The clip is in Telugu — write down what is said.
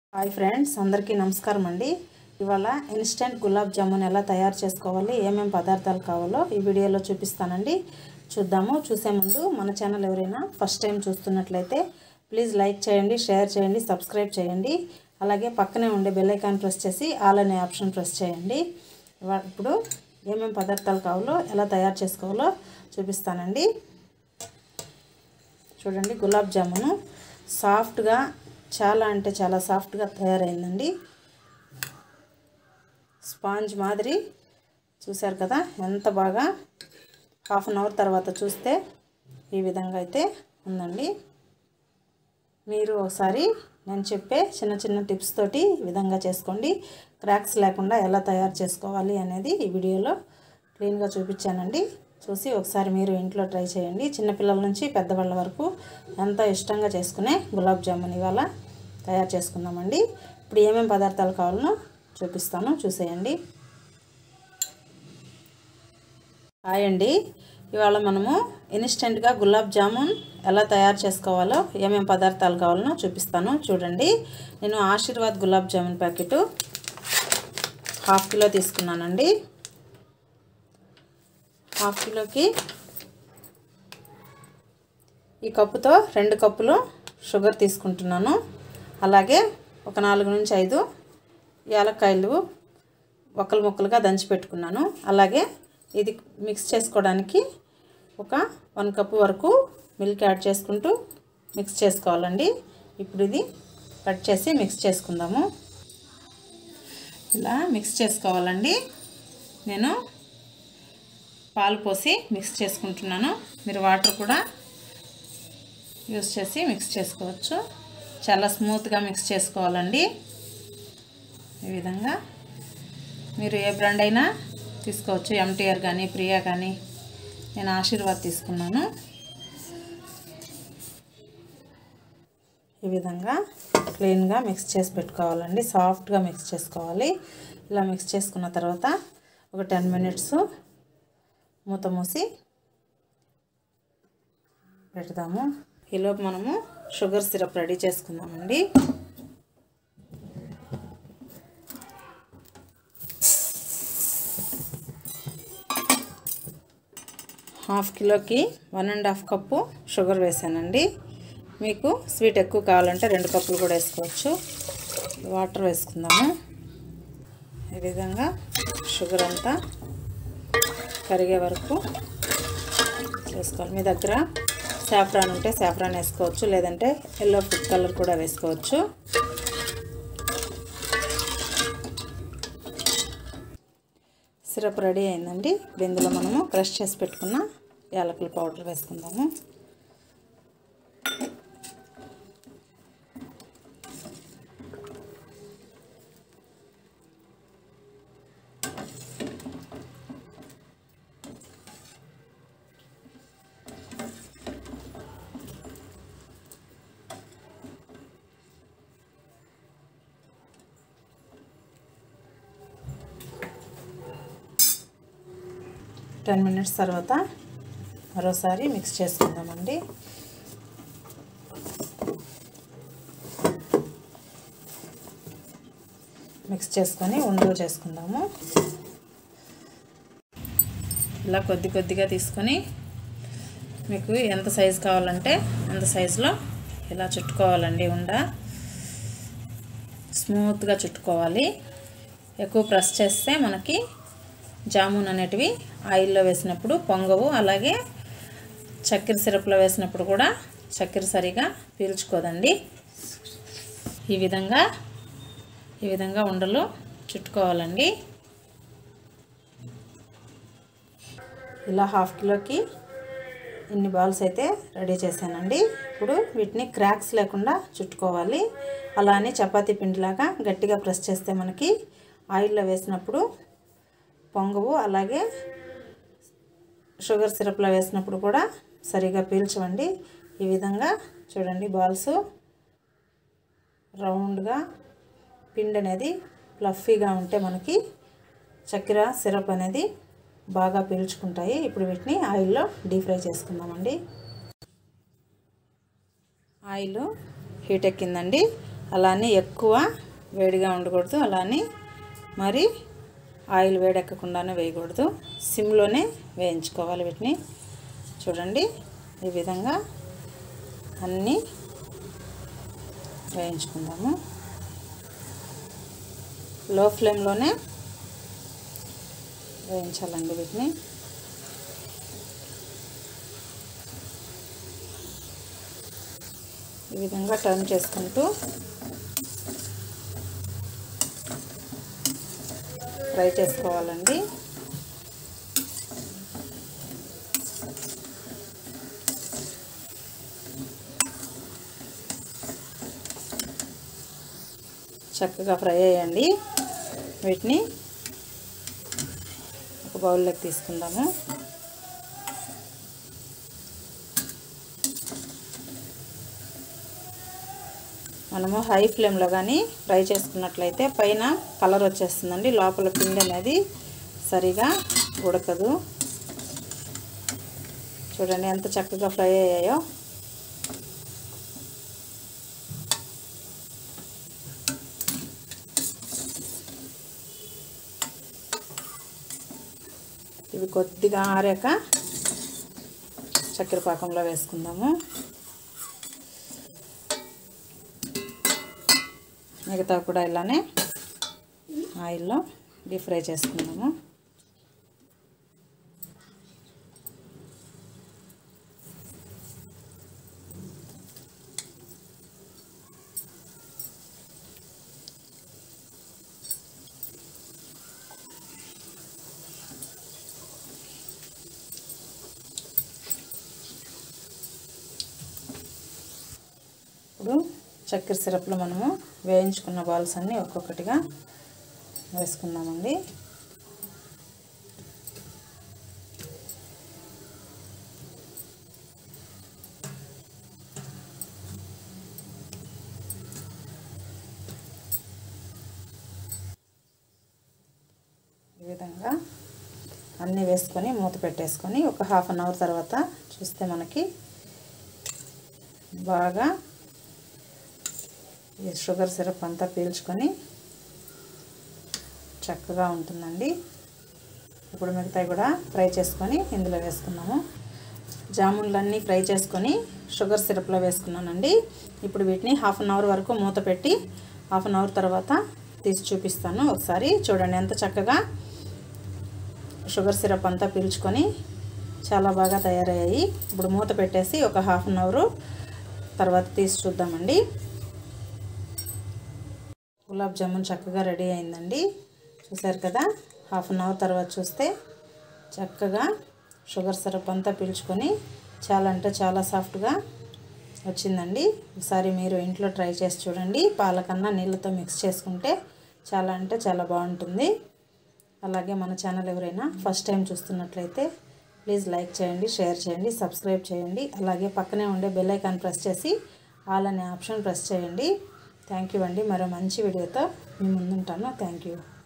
హాయ్ ఫ్రెండ్స్ అందరికీ నమస్కారం అండి ఇవాళ ఇన్స్టెంట్ గులాబ్ జామున్ ఎలా తయారు చేసుకోవాలి ఏమేమి పదార్థాలు కావాలో ఈ వీడియోలో చూపిస్తానండి చూద్దాము చూసే ముందు మన ఛానల్ ఎవరైనా ఫస్ట్ టైం చూస్తున్నట్లయితే ప్లీజ్ లైక్ చేయండి షేర్ చేయండి సబ్స్క్రైబ్ చేయండి అలాగే పక్కనే ఉండే బెల్ ఐకాన్ ప్రెస్ చేసి ఆల్ అనే ఆప్షన్ ప్రెస్ చేయండి ఇవా- ఇప్పుడు ఏమేమి పదార్థాలు కావాలో ఎలా తయారు చేసుకోవాలో చూపిస్తానండి చూడండి గులాబ్ జామును సాఫ్ట్గా చాలా అంటే చాలా సాఫ్ట్గా తయారైందండి స్పాంజ్ మాదిరి చూశారు కదా ఎంత బాగా హాఫ్ అన్ అవర్ తర్వాత చూస్తే ఈ విధంగా అయితే ఉందండి మీరు ఒకసారి నేను చెప్పే చిన్న చిన్న టిప్స్ తోటి ఈ విధంగా చేసుకోండి క్రాక్స్ లేకుండా ఎలా తయారు చేసుకోవాలి అనేది ఈ వీడియోలో క్లీన్గా చూపించానండి చూసి ఒకసారి మీరు ఇంట్లో ట్రై చేయండి చిన్నపిల్లల నుంచి పెద్దవాళ్ళ వరకు ఎంతో ఇష్టంగా చేసుకునే గులాబ్ జామున్ ఇవాళ తయారు చేసుకుందామండి ఇప్పుడు ఏమేమి పదార్థాలు కావాలనో చూపిస్తాను చూసేయండి హాయ్ అండి ఇవాళ మనము ఇన్స్టెంట్గా గులాబ్ జామున్ ఎలా తయారు చేసుకోవాలో ఏమేమి పదార్థాలు కావాలనో చూపిస్తాను చూడండి నేను Aashirvaad gulab jamun packet half kilo తీసుకున్నానండి హాఫ్ కిలోకి ఈ కప్పుతో రెండు కప్పులు షుగర్ తీసుకుంటున్నాను అలాగే ఒక నాలుగు నుంచి ఐదు యాలక్కాయలు ఒక్కలు ముక్కలుగా దంచి పెట్టుకున్నాను అలాగే ఇది మిక్స్ చేసుకోవడానికి ఒక వన్ కప్ వరకు మిల్క్ యాడ్ చేసుకుంటూ మిక్స్ చేసుకోవాలండి ఇప్పుడు ఇది కట్ చేసి మిక్స్ చేసుకుందాము ఇలా మిక్స్ చేసుకోవాలండి నేను పాలు పోసి మిక్స్ చేసుకుంటున్నాను మీరు వాటర్ కూడా యూస్ చేసి మిక్స్ చేసుకోవచ్చు చాలా స్మూత్గా మిక్స్ చేసుకోవాలండి ఈ విధంగా మీరు ఏ బ్రాండ్ అయినా తీసుకోవచ్చు ఎంటీఆర్ కానీ ప్రియా కానీ నేను ఆశీర్వాద్ తీసుకున్నాను ఈ విధంగా క్లీన్గా మిక్స్ చేసి పెట్టుకోవాలండి సాఫ్ట్గా మిక్స్ చేసుకోవాలి ఇలా మిక్స్ చేసుకున్న తర్వాత ఒక టెన్ మినిట్స్ మూత మూసి పెడదాము ఈలోపు మనము షుగర్ సిరప్ రెడీ చేసుకుందామండి హాఫ్ కిలోకి one and half cup sugar వేసానండి మీకు స్వీట్ ఎక్కువ కావాలంటే రెండు కప్పులు కూడా వేసుకోవచ్చు వాటర్ వేసుకుందాము ఈ విధంగా షుగర్ అంతా కరిగే వరకు చేసుకోవాలి మీ దగ్గర సాఫ్రాన్ ఉంటే సాఫ్రాన్ వేసుకోవచ్చు లేదంటే ఎల్లో ఫుడ్ కలర్ కూడా వేసుకోవచ్చు సిరప్ రెడీ అయిందండి ఇప్పుడు ఇందులో మనము క్రష్ చేసి పెట్టుకున్న యాలకుల పౌడర్ వేసుకుందాము టెన్ మినిట్స్ తర్వాత మరోసారి మిక్స్ చేసుకుందామండి మిక్స్ చేసుకొని ఉండలు చేసుకుందాము ఇలా కొద్ది కొద్దిగా తీసుకొని మీకు ఎంత సైజు కావాలంటే అంత సైజులో ఇలా చుట్టుకోవాలండి ఉండ స్మూత్గా చుట్టుకోవాలి ఎక్కువ ప్రెస్ చేస్తే మనకి జామున్ అనేటివి ఆయిల్లో వేసినప్పుడు పొంగవు అలాగే చక్కెర సిరప్లో వేసినప్పుడు కూడా చక్కెర సరిగా పీల్చుకోదండి ఈ విధంగా ఈ విధంగా ఉండలు చుట్టుకోవాలండి ఇలా హాఫ్ కిలోకి ఇన్ని బాల్స్ అయితే రెడీ చేశానండి ఇప్పుడు వీటిని క్రాక్స్ లేకుండా చుట్టుకోవాలి అలానే చపాతీ పిండిలాగా గట్టిగా ప్రెస్ చేస్తే మనకి ఆయిల్లో వేసినప్పుడు పొంగవు అలాగే షుగర్ సిరప్లో వేసినప్పుడు కూడా సరిగా పీల్చవండి ఈ విధంగా చూడండి బాల్స్ రౌండ్గా పిండి అనేది ఫ్లఫీగా ఉంటే మనకి చక్కెర సిరప్ అనేది బాగా పీల్చుకుంటాయి ఇప్పుడు వీటిని ఆయిల్లో డీప్ ఫ్రై చేసుకుందామండి ఆయిల్ హీట్ ఎక్కిందండి అలానే ఎక్కువ వేడిగా ఉండకూడదు అలానే మరి ఆయిల్ వేడెక్కకుండానే వేయకూడదు సిమ్లోనే వేయించుకోవాలి వీటిని చూడండి ఈ విధంగా అన్నీ వేయించుకుందాము లో ఫ్లేమ్లోనే వేయించాలండి వీటిని ఈ విధంగా టర్న్ చేసుకుంటూ ఫ్రై చేసుకోవాలండి చక్కగా ఫ్రై అయ్యండి వీటిని ఒక బౌల్లోకి తీసుకుందాము మనము హై ఫ్లేమ్లో కానీ ఫ్రై చేసుకున్నట్లయితే పైన కలర్ వచ్చేస్తుందండి లోపల పిండి అనేది సరిగా ఉడకదు చూడండి ఎంత చక్కగా ఫ్రై అయ్యాయో ఇవి కొద్దిగా ఆరాక చక్కెర పాకంలో వేసుకుందాము మిగతా కూడా ఇలానే ఆయిల్లో డీప్ ఫ్రై చేసుకుందాము ఇప్పుడు చక్కెర సిరప్లో మనము వేయించుకున్న బాల్స్ అన్నీ ఒక్కొక్కటిగా వేసుకుందామండి ఈ విధంగా అన్నీ వేసుకొని మూత పెట్టేసుకొని ఒక హాఫ్ అన్ అవర్ తర్వాత చూస్తే మనకి బాగా ఈ షుగర్ సిరప్ అంతా పీల్చుకొని చక్కగా ఉంటుందండి ఇప్పుడు మిగతాయి కూడా ఫ్రై చేసుకొని ఇందులో వేసుకున్నాము జామున్లన్నీ ఫ్రై చేసుకొని షుగర్ సిరప్లో వేసుకున్నానండి ఇప్పుడు వీటిని హాఫ్ అన్ అవర్ వరకు మూత పెట్టి హాఫ్ అన్ అవర్ తర్వాత తీసి చూపిస్తాను ఒకసారి చూడండి ఎంత చక్కగా షుగర్ సిరప్ అంతా పీల్చుకొని చాలా బాగా తయారయ్యాయి ఇప్పుడు మూత పెట్టేసి ఒక హాఫ్ అన్ అవర్ తర్వాత తీసి చూద్దామండి గులాబ్ జామున్ చక్కగా రెడీ అయిందండి చూసారు కదా హాఫ్ అన్ అవర్ తర్వాత చూస్తే చక్కగా షుగర్ సిరప్ అంతా పీల్చుకొని చాలా అంటే చాలా సాఫ్ట్గా వచ్చిందండి ఒకసారి మీరు ఇంట్లో ట్రై చేసి చూడండి పాలకన్నా నీళ్ళతో మిక్స్ చేసుకుంటే చాలా అంటే చాలా బాగుంటుంది అలాగే మన ఛానల్ ఎవరైనా ఫస్ట్ టైం చూస్తున్నట్లయితే ప్లీజ్ లైక్ చేయండి షేర్ చేయండి సబ్స్క్రైబ్ చేయండి అలాగే పక్కనే ఉండే బెల్ ఐకాన్ ప్రెస్ చేసి ఆల్ అనే ఆప్షన్ ప్రెస్ చేయండి థ్యాంక్ యూ అండి మరో మంచి వీడియోతో మీ ముందుంటాను థ్యాంక్ యూ